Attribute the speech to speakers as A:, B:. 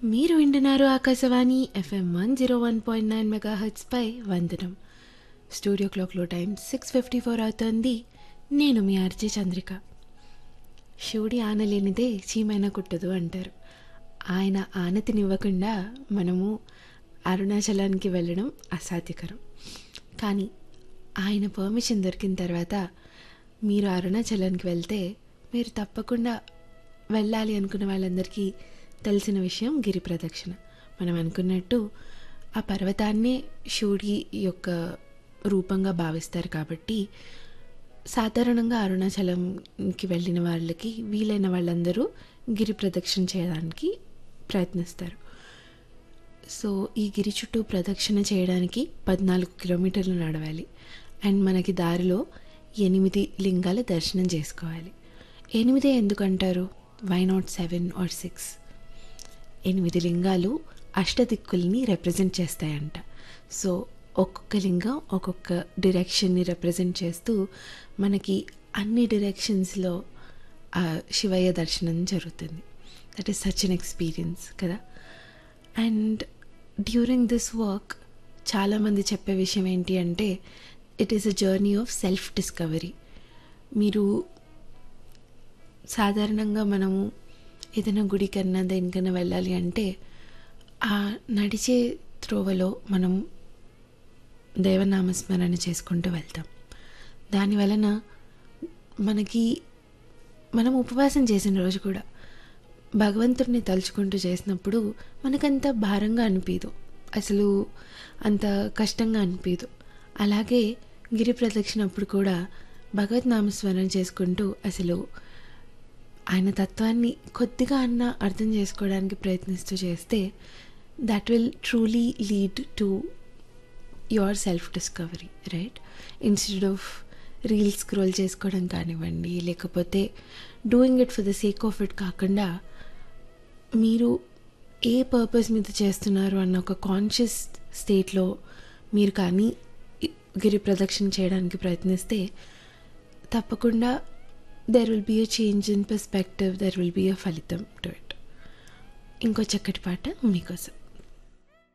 A: మీరు వింటున్నారు Akashvani FM one zero one point nine mega పై వందనం స్టూడియో క్లాక్లో టైం సిక్స్ ఫిఫ్టీ ఫోర్ అవుతుంది నేను మీ ఆర్జే చంద్రిక శివుడి ఆనలేనిదే చీమైనా కుట్టదు అంటారు ఆయన ఆనతినివ్వకుండా మనము అరుణాచలానికి వెళ్ళడం అసాధ్యకరం కానీ ఆయన పర్మిషన్ దొరికిన తర్వాత మీరు అరుణాచలానికి వెళ్తే మీరు తప్పకుండా వెళ్ళాలి అనుకున్న వాళ్ళందరికీ తెలిసిన విషయం గిరి ప్రదక్షిణ మనం అనుకున్నట్టు ఆ పర్వతాన్నే శివుడి యొక్క రూపంగా భావిస్తారు కాబట్టి సాధారణంగా అరుణాచలంకి వెళ్ళిన వాళ్ళకి వీలైన వాళ్ళందరూ గిరి ప్రదక్షిణ చేయడానికి ప్రయత్నిస్తారు సో ఈ గిరి చుట్టూ ప్రదక్షిణ చేయడానికి పద్నాలుగు కిలోమీటర్లు నడవాలి అండ్ మనకి దారిలో ఎనిమిది లింగాల దర్శనం చేసుకోవాలి ఎనిమిదే ఎందుకంటారు why not seven or six ఎనిమిది లింగాలు అష్టదిక్కుల్ని రిప్రజెంట్ చేస్తాయంట సో ఒక్కొక్క లింగం ఒక్కొక్క డిరెక్షన్ని రిప్రజెంట్ చేస్తూ మనకి అన్ని డిరెక్షన్స్లో ఆ శివయ్య దర్శనం జరుగుతుంది that is such an experience కదా అండ్ డ్యూరింగ్ దిస్ వర్క్ చాలామంది చెప్పే విషయం ఏంటి అంటే it is a journey of self discovery మీరు సాధారణంగా మనము ఏదైనా గుడికన్నా దేనికన్నా వెళ్ళాలి అంటే ఆ నడిచే త్రోవలో మనం దేవనామస్మరణ చేసుకుంటూ వెళ్తాం దాని వలన మనకి మనం ఉపవాసం చేసిన రోజు కూడా భగవంతుడిని తలుచుకుంటూ చేసినప్పుడు మనకంత భారంగా అనిపించదు అసలు అంత కష్టంగా అనిపించదు అలాగే గిరి ప్రదక్షిణప్పుడు కూడా భగవత్ నామస్మరణ చేసుకుంటూ అసలు ఆయన తత్వాన్ని కొద్దిగా అన్న అర్థం చేసుకోవడానికి ప్రయత్నిస్తూ చేస్తే that will truly lead to your self discovery right instead of reels scroll చేసుకోవడం కానివ్వండి లేకపోతే doing it for the sake of it కాకుండా మీరు ఏ పర్పస్ మీద చేస్తున్నారు అన్న ఒక కాన్షియస్ స్టేట్లో మీరు కానీ గిరి ప్రదక్షిణ చేయడానికి ప్రయత్నిస్తే తప్పకుండా there will be a change in perspective there will be a ఫలితం టు ఇట్ ఇంకో చక్కటి పాట మీకోసం